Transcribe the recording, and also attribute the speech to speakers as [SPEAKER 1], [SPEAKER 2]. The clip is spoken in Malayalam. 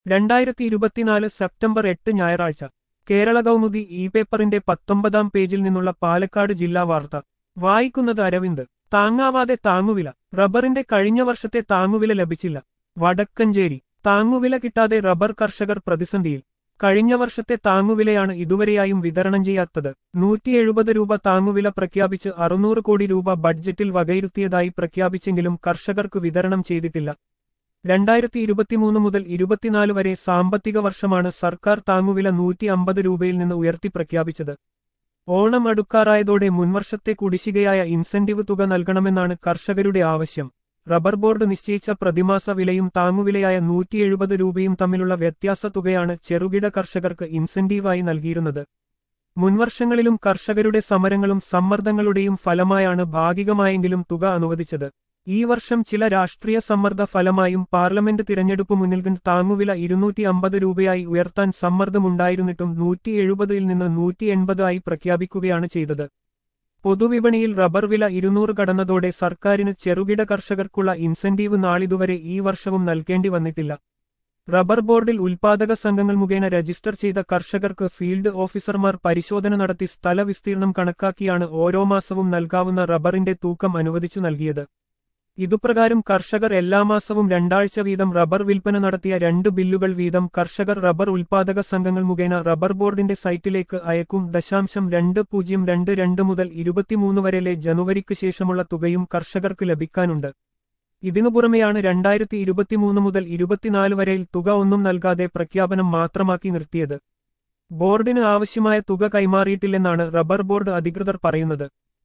[SPEAKER 1] രണ്ടായിരത്തി ഇരുപത്തിനാല് സെപ്റ്റംബർ എട്ട് ഞായറാഴ്ച കേരള കൗമുദി ഇ പേപ്പറിന്റെ പത്തൊമ്പതാം പേജിൽ നിന്നുള്ള പാലക്കാട് ജില്ലാ വാർത്ത വായിക്കുന്നത് അരവിന്ദ് താങ്ങാവാതെ താങ്ങുവില റബ്ബറിന്റെ കഴിഞ്ഞ വർഷത്തെ താങ്ങുവില ലഭിച്ചില്ല വടക്കഞ്ചേരി താങ്ങുവില കിട്ടാതെ റബ്ബർ കർഷകർ പ്രതിസന്ധിയിൽ കഴിഞ്ഞ വർഷത്തെ താങ്ങുവിലയാണ് ഇതുവരെയായും വിതരണം ചെയ്യാത്തത് നൂറ്റി എഴുപത് രൂപ താങ്ങുവില പ്രഖ്യാപിച്ച് അറുന്നൂറ് കോടി രൂപ ബഡ്ജറ്റിൽ വകയിരുത്തിയതായി പ്രഖ്യാപിച്ചെങ്കിലും കർഷകർക്ക് വിതരണം ചെയ്തിട്ടില്ല രണ്ടായിരത്തി ഇരുപത്തിമൂന്ന് മുതൽ ഇരുപത്തിനാല് വരെ സാമ്പത്തിക വർഷമാണ് സർക്കാർ താങ്ങുവില നൂറ്റി അമ്പത് രൂപയിൽ നിന്ന് ഉയർത്തി പ്രഖ്യാപിച്ചത് ഓണം അടുക്കാറായതോടെ മുൻവർഷത്തെ കുടിശ്ശികയായ ഇൻസെന്റീവ് തുക നൽകണമെന്നാണ് കർഷകരുടെ ആവശ്യം റബ്ബർ ബോർഡ് നിശ്ചയിച്ച പ്രതിമാസ വിലയും താങ്ങുവിലയായ നൂറ്റി എഴുപത് രൂപയും തമ്മിലുള്ള വ്യത്യാസ തുകയാണ് ചെറുകിട കർഷകർക്ക് ഇൻസെന്റീവായി നൽകിയിരുന്നത് മുൻവർഷങ്ങളിലും കർഷകരുടെ സമരങ്ങളും സമ്മർദ്ദങ്ങളുടെയും ഫലമായാണ് ഭാഗികമായെങ്കിലും തുക അനുവദിച്ചത് ഈ വർഷം ചില രാഷ്ട്രീയ സമ്മർദ്ദ ഫലമായും പാർലമെന്റ് തിരഞ്ഞെടുപ്പ് മുന്നിൽ കണ്ട് താങ്ങുവില ഇരുന്നൂറ്റി അമ്പത് രൂപയായി ഉയർത്താൻ സമ്മർദ്ദമുണ്ടായിരുന്നിട്ടും നൂറ്റി എഴുപതിൽ നിന്ന് നൂറ്റി എൺപത് ആയി പ്രഖ്യാപിക്കുകയാണ് ചെയ്തത് പൊതുവിപണിയിൽ റബ്ബർ വില ഇരുന്നൂറ് കടന്നതോടെ സർക്കാരിന് ചെറുകിട കർഷകർക്കുള്ള ഇൻസെന്റീവ് നാളിതുവരെ ഈ വർഷവും നൽകേണ്ടി വന്നിട്ടില്ല റബ്ബർ ബോർഡിൽ ഉൽപാദക സംഘങ്ങൾ മുഖേന രജിസ്റ്റർ ചെയ്ത കർഷകർക്ക് ഫീൽഡ് ഓഫീസർമാർ പരിശോധന നടത്തി സ്ഥല വിസ്തീർണം കണക്കാക്കിയാണ് ഓരോ മാസവും നൽകാവുന്ന റബ്ബറിന്റെ തൂക്കം അനുവദിച്ചു നൽകിയത് ഇതുപ്രകാരം കർഷകർ എല്ലാ മാസവും രണ്ടാഴ്ച വീതം റബ്ബർ വിൽപ്പന നടത്തിയ രണ്ട് ബില്ലുകൾ വീതം കർഷകർ റബ്ബർ ഉൽപാദക സംഘങ്ങൾ മുഖേന റബ്ബർ ബോർഡിന്റെ സൈറ്റിലേക്ക് അയക്കും ദശാംശം രണ്ട് പൂജ്യം രണ്ട് രണ്ട് മുതൽ ഇരുപത്തിമൂന്ന് വരെയിലെ ജനുവരിക്ക് ശേഷമുള്ള തുകയും കർഷകർക്ക് ലഭിക്കാനുണ്ട് ഇതിനു പുറമെയാണ് രണ്ടായിരത്തി ഇരുപത്തിമൂന്ന് മുതൽ ഇരുപത്തിനാല് വരെയിൽ തുക ഒന്നും നൽകാതെ പ്രഖ്യാപനം മാത്രമാക്കി നിർത്തിയത് ബോർഡിന് ആവശ്യമായ തുക കൈമാറിയിട്ടില്ലെന്നാണ് റബ്ബർ ബോർഡ് അധികൃതർ പറയുന്നത്